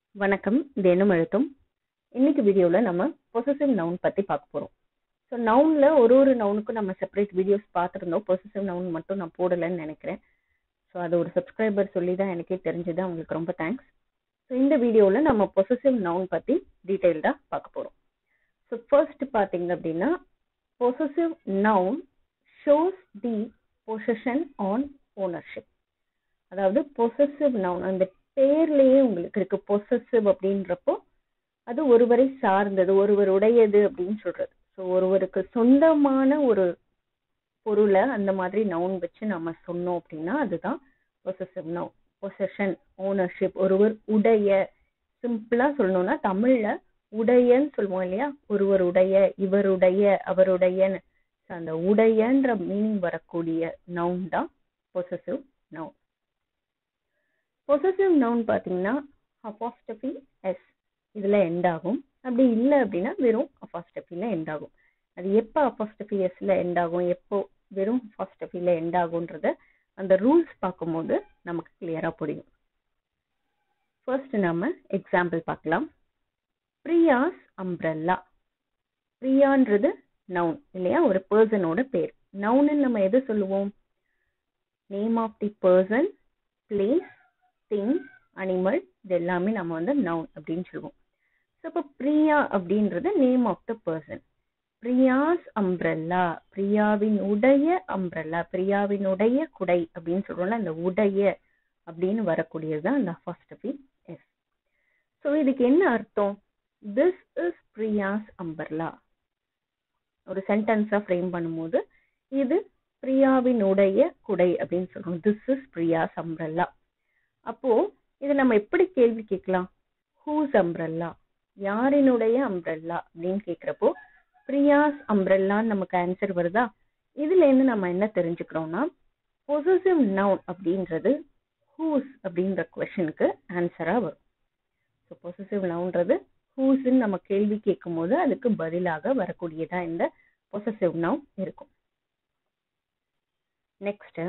வணக்கம் இது எண்ணும் எழுத்தும் இன்னைக்கு வீடியோவில் நம்ம பொசசிவ் நவுன் பற்றி பார்க்க போகிறோம் ஸோ நவுனில் ஒரு ஒரு நவுனுக்கும் நம்ம செப்பரேட் வீடியோஸ் பார்த்துருந்தோம் பொசசிவ் நவுன் மட்டும் நான் போடலைன்னு நினைக்கிறேன் ஸோ அது ஒரு சப்ஸ்கிரைபர் சொல்லி தான் எனக்கே தெரிஞ்சது அவங்களுக்கு ரொம்ப தேங்க்ஸ் ஸோ இந்த வீடியோவில் நம்ம பொசசிவ் நவுன் பற்றி டீட்டெயில்டாக பார்க்க போகிறோம் ஸோ ஃபர்ஸ்ட் பார்த்தீங்க அப்படின்னா possessive noun shows the possession on ownership அதாவது பொசசிவ் நவுன் அந்த பேர்லயே உங்களுக்கு இருக்கு பொசசிவ் அப்படின்றப்போ அது ஒருவரை சார்ந்தது ஒருவருடையது அப்படின்னு சொல்றது ஸோ ஒருவருக்கு சொந்தமான ஒரு பொருளை அந்த மாதிரி நவுன் வச்சு நம்ம சொன்னோம் அப்படின்னா அதுதான் பொசசிவ் நவுன் பொசஷன் ஓனர்ஷிப் ஒருவர் உடைய சிம்பிளா சொல்லணும்னா தமிழ்ல உடையன்னு சொல்லுவோம் இல்லையா ஒருவருடைய இவருடைய அவருடையன்னு So, அந்த உடையன்ற மீனிங் வரக்கூடிய நவுன் தான் பொசசிவ் நவுன் பொசசிவ் நவுன் பார்த்தீங்கன்னா அபாஸ்டபி எஸ் இதில் எண்ட் ஆகும் அப்படி இல்லை அப்படின்னா வெறும் அபாஸ்டபியில் எண்ட் ஆகும் அது எப்போ அபாஸ்டபி எஸ்ல எண்ட் ஆகும் எப்போ வெறும் அபாஸ்டபியில் எண்ட் ஆகுன்றத அந்த ரூல்ஸ் பார்க்கும்போது நமக்கு கிளியராக புரியும் ஃபர்ஸ்ட் நம்ம எக்ஸாம்பிள் பார்க்கலாம் பிரியாஸ் அம்ப்ரெல்லா பிரியான்றது நவுன் இல்லையா ஒரு பர்சனோட பேர் நவுன்னு நம்ம எது சொல்லுவோம் name of the person place thing animal இது எல்லாமே நம்ம வந்து நவுன் அப்படின்னு சொல்லுவோம் ஸோ இப்போ பிரியா அப்படின்றது name of the person Priya's umbrella பிரியாவின் உடைய அம்ப்ரெல்லா பிரியாவினுடைய குடை அப்படின்னு சொல்றோம்ல அந்த உடைய அப்படின்னு வரக்கூடியது தான் அந்த ஃபர்ஸ்ட் பி எஸ் ஸோ இதுக்கு என்ன அர்த்தம் திஸ் இஸ் பிரியாஸ் அம்பர்லா ஒரு சென்டென்ஸா ஃப்ரேம் பண்ணும்போது இது பிரியாவினுடைய குடை அப்படின்னு சொல்றோம் திஸ் இஸ் பிரியாஸ் அம்ப்ரெல்லா அப்போ இது நம்ம எப்படி கேள்வி கேட்கலாம் ஹூஸ் அம்ப்ரெல்லா யாரினுடைய அம்ப்ரெல்லா அப்படின்னு கேட்கிறப்போ பிரியாஸ் அம்ப்ரெல்லான்னு நமக்கு ஆன்சர் வருதா இதுல இருந்து நம்ம என்ன தெரிஞ்சுக்கிறோம்னா பொசசிவ் நவுன் அப்படின்றது ஹூஸ் அப்படின்ற கொஷனுக்கு ஆன்சரா வரும் ஸோ பொசசிவ் நவுன்றது ஹூஸ்ன்னு நம்ம கேள்வி கேட்கும் போது அதுக்கு பதிலாக வரக்கூடியதா இந்த பொசசிவ் நவுன் இருக்கும் நெக்ஸ்ட்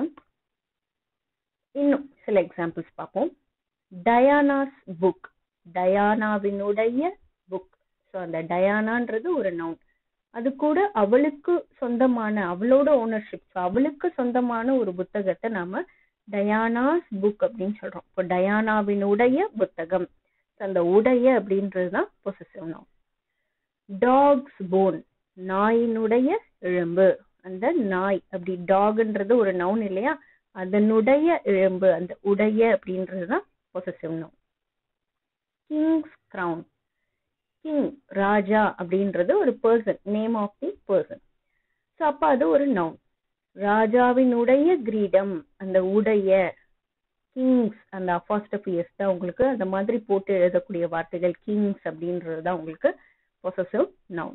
இன்னும் சில எக்ஸாம்பிள்ஸ் பார்ப்போம் டயானாஸ் புக் டயானாவினுடைய புக் ஸோ அந்த டயானான்றது ஒரு நவுன் அது கூட அவளுக்கு சொந்தமான அவளோட ஓனர்ஷிப் ஸோ அவளுக்கு சொந்தமான ஒரு புத்தகத்தை நாம டயானாஸ் புக் அப்படின்னு சொல்றோம் இப்போ டயானாவினுடைய புத்தகம் அந்த உடைய அப்படின்றது தான் பொசசிவ் நவுன் டாக்ஸ் போன் நாயினுடைய எலும்பு அந்த நாய் அப்படி டாக்ன்றது ஒரு நவுன் இல்லையா அதனுடைய எலும்பு அந்த உடைய அப்படின்றது தான் possessive noun king's crown king ராஜா அப்படின்றது ஒரு person name of the person so அப்போ அது ஒரு நவுன் ராஜாவினுடைய கிரீடம் அந்த உடைய கிங்ஸ் அந்த அஃபாஸ்டபியஸ் தான் உங்களுக்கு அந்த மாதிரி போட்டு எழுதக்கூடிய வார்த்தைகள் கிங்ஸ் அப்படின்றது தான் உங்களுக்கு பொசசிவ் நவுன்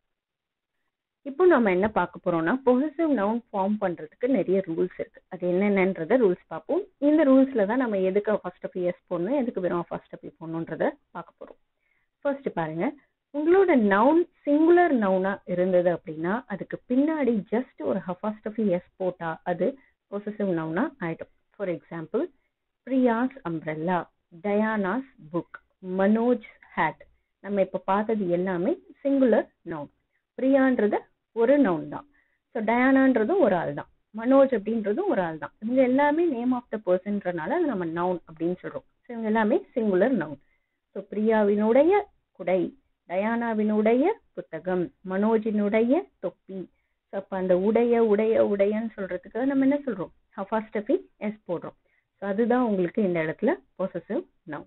இப்போ நம்ம என்ன பார்க்க போறோம்னா பொசசிவ் நவுன் ஃபார்ம் பண்றதுக்கு நிறைய ரூல்ஸ் இருக்கு அது என்னென்னன்றத ரூல்ஸ் பார்ப்போம் இந்த ரூல்ஸ்ல தான் நம்ம எதுக்கு ஃபர்ஸ்ட் பி எஸ் போடணும் எதுக்கு வெறும் ஃபர்ஸ்ட் பி போடணுன்றத பார்க்க போறோம் ஃபர்ஸ்ட் பாருங்க உங்களோட நவுன் சிங்குலர் நவுனா இருந்தது அப்படின்னா அதுக்கு பின்னாடி ஜஸ்ட் ஒரு ஹஃபாஸ்டபி எஸ் போட்டா அது பொசசிவ் நவுனா ஆயிடும் for example Priya's umbrella Diana's book Manoj hat நம்ம இப்போ பார்த்தது எல்லாமே சிங்குலர் நவுன் பிரியான்றது ஒரு நவுன் தான் ஸோ டயானான்றதும் ஒரு ஆள் தான் மனோஜ் அப்படின்றதும் ஒரு ஆள் தான் இவங்க எல்லாமே நேம் ஆஃப் த பர்சன்றனால அது நம்ம நவுன் அப்படின்னு சொல்றோம் ஸோ இவங்க எல்லாமே சிங்குலர் நவுன் ஸோ பிரியாவினுடைய குடை டயானாவினுடைய புத்தகம் மனோஜினுடைய தொப்பி ஸோ அப்போ அந்த உடைய உடைய உடையன்னு சொல்றதுக்கு நம்ம என்ன சொல்றோம் ஹஃபாஸ்டபி எஸ் போடுறோம் ஸோ அதுதான் உங்களுக்கு இந்த இடத்துல பொசசிவ் நவுன்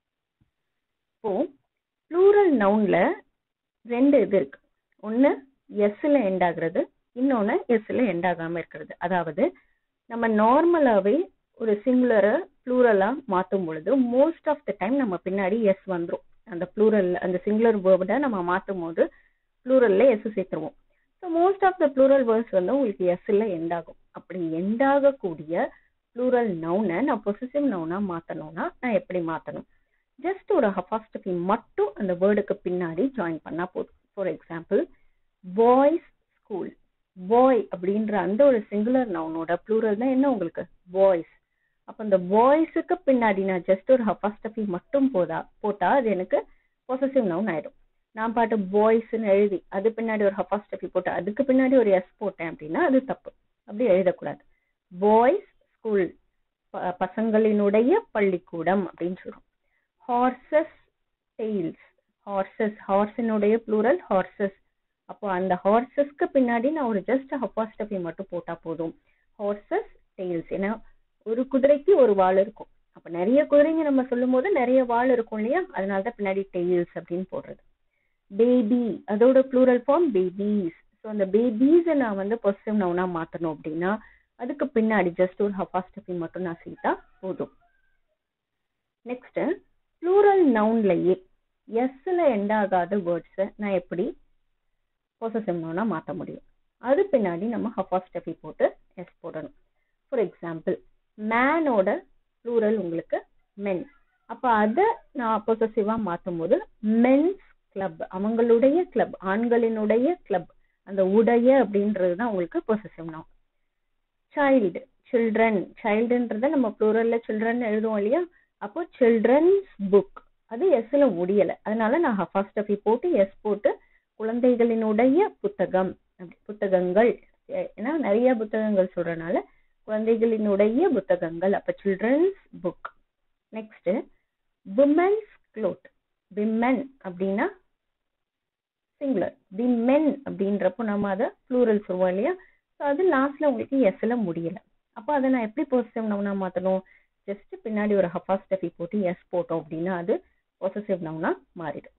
இப்போ ப்ளூரல் நவுன்ல ரெண்டு இது இருக்கு ஒன்று எஸ்ல எண்ட் ஆகுறது இன்னொன்று எஸ்ல எண்ட் ஆகாம இருக்கிறது அதாவது நம்ம நார்மலாவே ஒரு சிங்குலரை ப்ளூரலா மாற்றும் பொழுது மோஸ்ட் ஆஃப் த டைம் நம்ம பின்னாடி எஸ் வந்துடும் அந்த ப்ளூரல் அந்த சிங்குலர் வேர்டை நம்ம மாற்றும் போது ப்ளூரல்ல எஸ் சேர்த்துருவோம் so most of the plural words வந்து உங்களுக்கு எஸ்ல எண்ட் ஆகும் அப்படி எண்ட் ஆகக்கூடிய ப்ளூரல் நவுனை நான் பொசிசிவ் நவுனா மாற்றணும்னா நான் எப்படி மாற்றணும் ஜஸ்ட் ஒரு ஹஃபாஸ்டபி மட்டும் அந்த வேர்டுக்கு பின்னாடி ஜாயின் பண்ணா போதும் for example boys school boy அப்படின்ற அந்த ஒரு சிங்குலர் நவுனோட ப்ளூரல் தான் என்ன உங்களுக்கு பாய்ஸ் அப்ப இந்த பாய்ஸுக்கு பின்னாடி நான் ஜஸ்ட் ஒரு ஹஃபாஸ்டபி மட்டும் போதா போட்டா அது எனக்கு பொசசிவ் நவுன் ஆயிடும் நான் பாட்டு பாய்ஸ்ன்னு எழுதி அது பின்னாடி ஒரு ஹஃபாஸ்டபி போட்டு அதுக்கு பின்னாடி ஒரு எஸ் போட்டேன் அப்படின்னா அது தப்பு அப்படி எழுதக்கூடாது பாய்ஸ் ஸ்கூல் பசங்களினுடைய பள்ளிக்கூடம் அப்படின்னு சொல்றோம் ஹார்சஸ் டெய்ல்ஸ் ஹார்சஸ் ஹார்ஸினுடைய ப்ளூரல் ஹார்சஸ் அப்போ அந்த ஹார்சஸ்க்கு பின்னாடி நான் ஒரு ஜஸ்ட் ஹப்பாஸ்டபி மட்டும் போட்டா போதும் ஹார்சஸ் டெய்ல்ஸ் ஏன்னா ஒரு குதிரைக்கு ஒரு வால் இருக்கும் அப்ப நிறைய குதிரைங்க நம்ம சொல்லும் போது நிறைய வால் இருக்கும் இல்லையா அதனாலதான் பின்னாடி டெய்ல்ஸ் அப்படின்னு போடுறது பேபி அதோட ப்ளூரல் ஃபார்ம் பேபிஸ் ஸோ அந்த பேபிஸ் நான் வந்து பொசிட்டிவ் நவுனா மாத்தணும் அப்படின்னா அதுக்கு பின்னாடி ஜஸ்ட் ஒரு ஹஃபாஸ்டபி மட்டும் நான் சேர்த்தா போதும் நெக்ஸ்ட் ப்ளூரல் நவுன்லயே எஸ்ல எண்ட் ஆகாத வேர்ட்ஸை நான் எப்படி பொசசிவ் நவுனா மாற்ற முடியும் அது பின்னாடி நம்ம ஹஃபாஸ்டபி போட்டு எஸ் போடணும் ஃபார் எக்ஸாம்பிள் மேனோட ப்ளூரல் உங்களுக்கு மென் அப்போ அதை நான் பொசசிவா மாற்றும் போது மென்ஸ் கிளப் அவங்களுடைய கிளப் ஆண்களினுடைய கிளப் அந்த உடைய அப்படின்றது தான் உங்களுக்கு பொசசிவ் நவுன் சைல்டு சில்ட்ரன் சைல்டுன்றத நம்ம ப்ளூரல்ல சில்ட்ரன் எழுதுவோம் இல்லையா அப்போ சில்ட்ரன்ஸ் புக் அது எஸ்ல முடியல அதனால நான் ஹஃபாஸ்டபி போட்டு எஸ் போட்டு குழந்தைகளினுடைய புத்தகம் புத்தகங்கள் ஏன்னா நிறைய புத்தகங்கள் சொல்றதுனால குழந்தைகளினுடைய புத்தகங்கள் அப்ப children's book next women's cloth women அப்படின்னா சிங்குலர் தி மென் அப்படின்றப்போ நம்ம அதை ப்ளூரல் சொல்லுவோம் இல்லையா ஸோ அது லாஸ்ட்ல உங்களுக்கு எஸ்ல முடியல அப்போ அதை நான் எப்படி பொசிட்டிவ் நவுனா மாத்தணும் ஜஸ்ட் பின்னாடி ஒரு ஹஃபாஸ்டபி போட்டு எஸ் போட்டோம் அப்படின்னா அது பொசசிவ் நவுனா மாறிடும்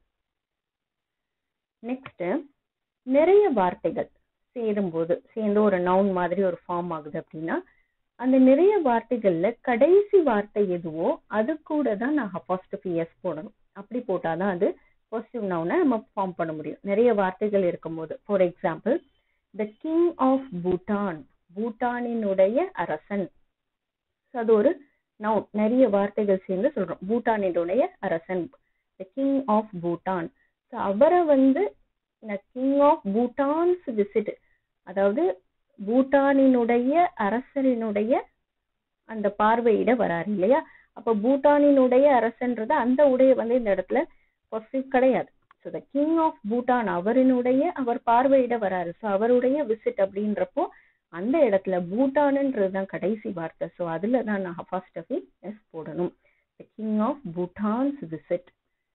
நெக்ஸ்ட் நிறைய வார்த்தைகள் சேரும்போது சேர்ந்து ஒரு நவுன் மாதிரி ஒரு ஃபார்ம் ஆகுது அப்படின்னா அந்த நிறைய வார்த்தைகள்ல கடைசி வார்த்தை எதுவோ அது கூட தான் நான் ஹப்பாஸ்டபி எஸ் போடணும் அப்படி போட்டாதான் அது பாசிட்டிவ் நவுனை நம்ம ஃபார்ம் பண்ண முடியும் நிறைய வார்த்தைகள் இருக்கும்போது for example the king of Bhutan பூட்டானினுடைய அரசன் அது ஒரு நவுன் நிறைய வார்த்தைகள் சேர்ந்து சொல்றோம் பூட்டானினுடைய அரசன் the king of Bhutan so அவரை வந்து கிங் ஆஃப் பூட்டான்ஸ் விசிட் அதாவது பூட்டானினுடைய அரசரினுடைய அந்த பார்வையிட வராரு இல்லையா அப்ப பூட்டானினுடைய அரசன்றது அந்த உடைய வந்து இந்த இடத்துல பொசிட்டிவ் கிடையாது so the king of Bhutan அவரினுடைய அவர் பார்வையிட வராரு ஸோ அவருடைய விசிட் அப்படின்றப்போ அந்த இடத்துல பூட்டானுன்றது தான் கடைசி வார்த்தை ஸோ அதுல தான் நான் ஹஃபாஸ்டபி எஸ் போடணும் the king of Bhutan's visit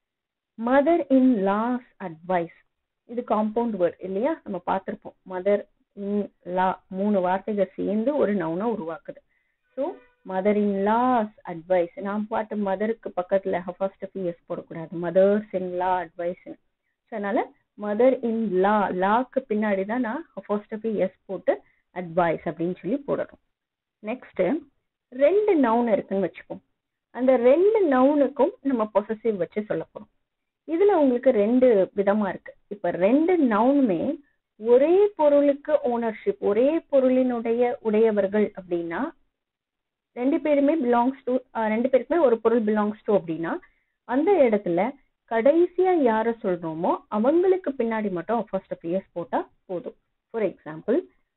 mother in laws advice இது காம்பவுண்ட் வேர்ட் இல்லையா நம்ம பார்த்துருப்போம் மதர் இன் லா மூணு வார்த்தைகள் சேர்ந்து ஒரு நவுனை உருவாக்குது so mother in laws advice நான் பாட்டு மதருக்கு பக்கத்துல ஹஃபாஸ்டபி எஸ் போடக்கூடாது mother's in law advice so அதனால மதர் இன் லா லாக்கு பின்னாடி தான் நான் ஹஃபாஸ்டபி எஸ் போட்டு அட்வைஸ் அப்படின்னு சொல்லி போடணும் நெக்ஸ்ட் ரெண்டு நவுன் இருக்குன்னு வச்சுப்போம் அந்த ரெண்டு நவுனுக்கும் நம்ம பொசசிவ் வச்சு சொல்ல போறோம் இதுல உங்களுக்கு ரெண்டு விதமா இருக்கு இப்ப ரெண்டு நவுனுமே ஒரே பொருளுக்கு ஓனர்ஷிப் ஒரே பொருளினுடைய உடையவர்கள் அப்படின்னா ரெண்டு பேருமே பிலாங்ஸ் டு ரெண்டு பேருக்குமே ஒரு பொருள் பிலாங்ஸ் டு அப்படின்னா அந்த இடத்துல கடைசியா யார சொல்றோமோ அவங்களுக்கு பின்னாடி மட்டும் ஃபர்ஸ்ட் பிஎஸ் போட்டா போதும் for example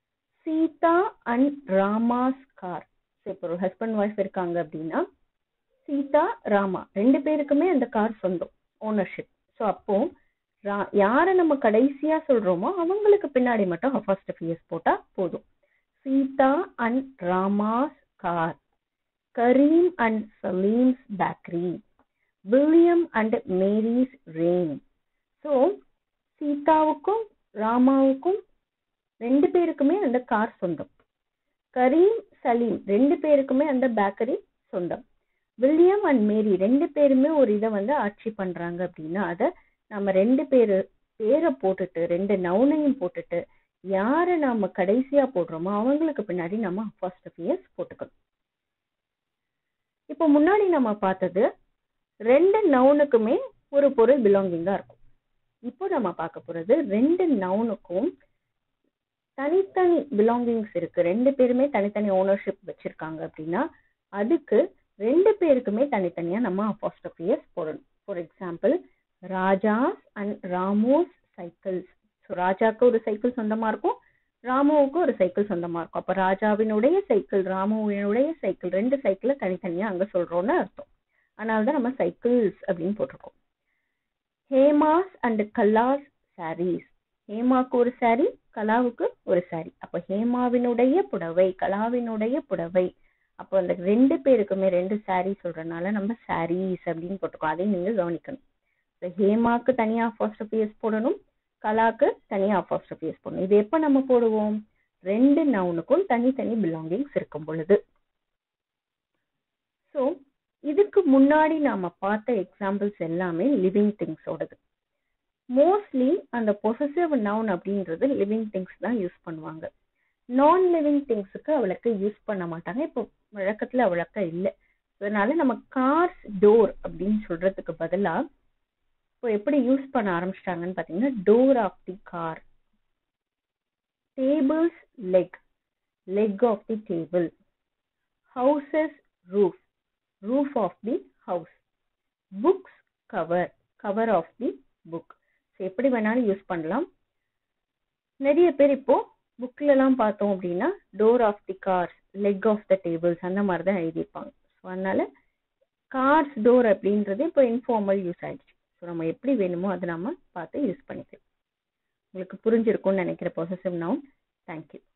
Sita and Rama's car இப்போ ஒரு ஹஸ்பண்ட் ஒய்ஃப் இருக்காங்க அப்படின்னா சீதா ராமா ரெண்டு பேருக்குமே அந்த கார் சொந்தம் ஓனர்ஷிப் ஸோ அப்போ யாரை நம்ம கடைசியா சொல்றோமோ அவங்களுக்கு பின்னாடி மட்டும் ஃபர்ஸ்ட் பிஎஸ் போட்டா போதும் Sita and Rama's car Karim and Salim's bakery William and Mary's rain so சீதாவுக்கும் ராமாவுக்கும் ரெண்டு பேருக்குமே அந்த கார் சொந்தம் கரீம் சலீம் ரெண்டு பேருக்குமே அந்த பேக்கரி சொந்தம் வில்லியம் அண்ட் மேரி ரெண்டு பேருமே ஒரு இதை வந்து ஆட்சி பண்றாங்க அப்படின்னா அதை நம்ம ரெண்டு பேரு பேரை போட்டுட்டு ரெண்டு நவுனையும் போட்டுட்டு யாரை நாம கடைசியா போடுறோமோ அவங்களுக்கு பின்னாடி நம்ம ஃபர்ஸ்ட் பிஎஸ் போட்டுக்கணும் இப்போ முன்னாடி நம்ம பார்த்தது ரெண்டு நவுனுக்குமே ஒரு பொருள் பிலாங்கிங்கா இருக்கும் இப்போ நம்ம பார்க்க போறது ரெண்டு நவுனுக்கும் தனித்தனி பிலாங்கிங்ஸ் இருக்கு ரெண்டு பேருமே தனித்தனி ஓனர்ஷிப் வச்சிருக்காங்க அப்படின்னா அதுக்கு ரெண்டு பேருக்குமே தனித்தனியா நம்ம அப்பாஸ்டபியஸ் போடணும் for example Raja's and Ramu's cycles so ராஜாக்கு ஒரு சைக்கிள் சொந்தமா இருக்கும் ராமுவுக்கு ஒரு சைக்கிள் சொந்தமா இருக்கும் அப்ப ராஜாவினுடைய சைக்கிள் ராமுவினுடைய சைக்கிள் ரெண்டு சைக்கிளை தனித்தனியா அங்க சொல்றோம்னு அர்த்தம் அதனாலதான் நம்ம சைக்கிள்ஸ் அப்படின்னு போட்டிருக்கோம் ஹேமாஸ் அண்ட் கல்லாஸ் சாரீஸ் ஹேமாக்கு ஒரு சாரி கலாவுக்கு ஒரு சாரி அப்ப ஹேமாவினுடைய புடவை கலாவினுடைய புடவை அப்போ அந்த ரெண்டு பேருக்குமே ரெண்டு சாரி சொல்றதுனால நம்ம சாரீஸ் அப்படின்னு போட்டிருக்கோம் அதையும் நீங்க கவனிக்கணும் So, ஹேமாக்கு தனியா அப்பாஸ்ட்ரபிஎஸ் போடணும் கலாக்கு தனியா அப்பாஸ்ட்ரபிஎஸ் போடணும் இது எப்ப நம்ம போடுவோம் ரெண்டு நவுனுக்கும் தனித்தனி பிலாங்கிங்ஸ் இருக்கும் பொழுது ஸோ இதுக்கு முன்னாடி நாம பார்த்த எக்ஸாம்பிள்ஸ் எல்லாமே லிவிங் திங்ஸோடது மோஸ்ட்லி அந்த பொசசிவ் நவுன் அப்படின்றது லிவிங் திங்ஸ் தான் யூஸ் பண்ணுவாங்க நான் லிவிங் திங்ஸுக்கு அவளுக்கு யூஸ் பண்ண மாட்டாங்க இப்போ வழக்கத்துல அவ்வளோக்கா இல்லை அதனால நம்ம கார்ஸ் டோர் அப்படின்னு சொல்றதுக்கு பதிலா இப்போ எப்படி யூஸ் பண்ண ஆரம்பிச்சிட்டாங்கன்னு பாத்தீங்கன்னா door of the car table's leg leg of the table house's roof roof of the house book's cover cover of the book so எப்படி வேணாலும் யூஸ் பண்ணலாம் நிறைய பேர் இப்போ புக்ல எல்லாம் பார்த்தோம் அப்படின்னா door of the cars leg of the tables அந்த மாதிரி தான் எழுதியிருப்பாங்க ஸோ அதனால கார்ஸ் டோர் அப்படின்றது இப்போ இன்ஃபார்மல் யூஸ் ஆயிடுச்சு ஸோ நம்ம எப்படி வேணுமோ அதை நம்ம பார்த்து யூஸ் பண்ணிக்கலாம் உங்களுக்கு புரிஞ்சிருக்கும்னு நினைக்கிற பொசசிவ் நவுன் தேங்க்யூ